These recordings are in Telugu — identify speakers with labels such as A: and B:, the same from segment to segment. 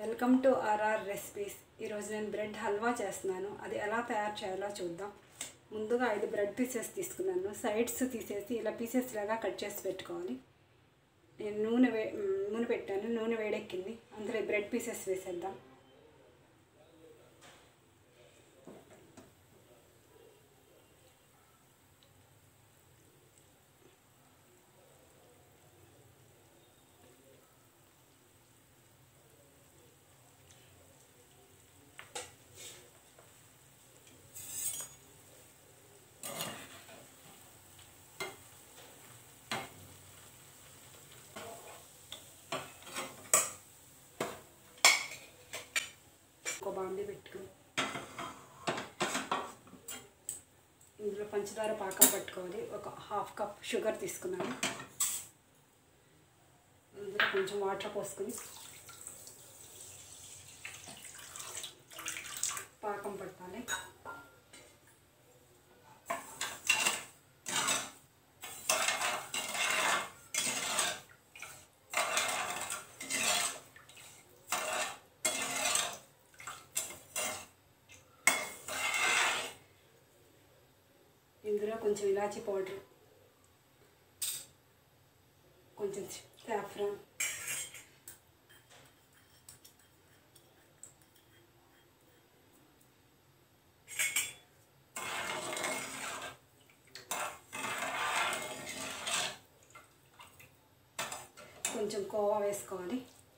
A: వెల్కమ్ టు ఆర్ఆర్ రెసిపీస్ ఈరోజు నేను బ్రెడ్ హల్వా చేస్తున్నాను అది ఎలా తయారు చేయాలో చూద్దాం ముందుగా ఐదు బ్రెడ్ పీసెస్ తీసుకున్నాను సైడ్స్ తీసేసి ఇలా పీసెస్ లాగా కట్ చేసి పెట్టుకోవాలి నేను నూనె వే నూనె పెట్టాను నూనె వేడెక్కింది అందులో ఈ బ్రెడ్ పీసెస్ వేసేద్దాం ఒక బాండి పెట్టుకుని ఇందులో పంచదార పాకం పట్టుకోవాలి ఒక హాఫ్ కప్ షుగర్ తీసుకున్నాను ఇందులో కొంచెం వాటర్ పోసుకుని పాకం పట్టాలి ఇందులో కొంచెం ఇలాచీ పౌడర్ కొంచెం సాఫ్రాన్ కొంచెం కోవా వేసుకోవాలి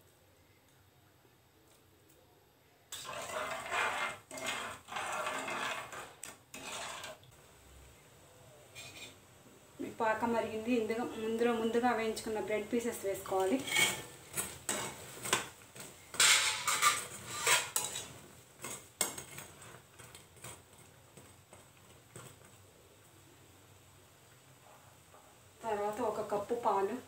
A: పాకం మరిగింది ఇందుగా ముందులో ముందుగా వేయించుకున్న బ్రెడ్ పీసెస్ వేసుకోవాలి తర్వాత ఒక కప్పు పాలు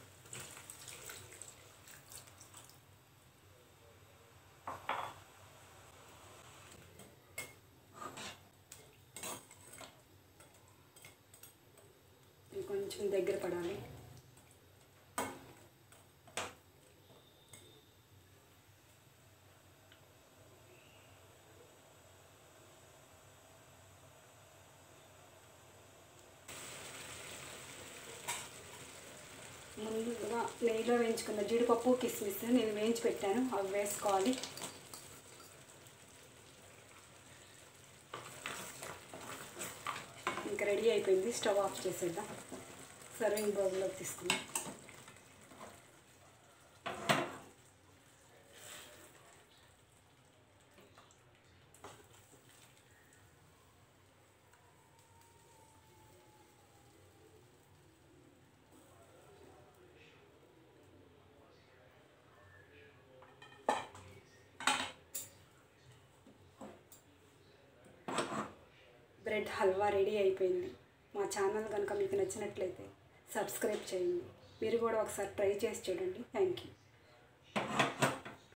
A: కొంచెం దగ్గర పడాలి ముందుగా నెయ్యిలో వేయించుకున్న జీడిపప్పు కిస్మిస్ నేను వేయించి పెట్టాను అవి వేసుకోవాలి ఇంకా రెడీ అయిపోయింది స్టవ్ ఆఫ్ చేసేద్దాం సర్వింగ్ బౌల్లోకి తీసుకుందాం బ్రెడ్ హల్వా రెడీ అయిపోయింది మా ఛానల్ కనుక మీకు నచ్చినట్లయితే సబ్స్క్రైబ్ చేయండి మీరు కూడా ఒకసారి ట్రై చేసి చూడండి థ్యాంక్ యూ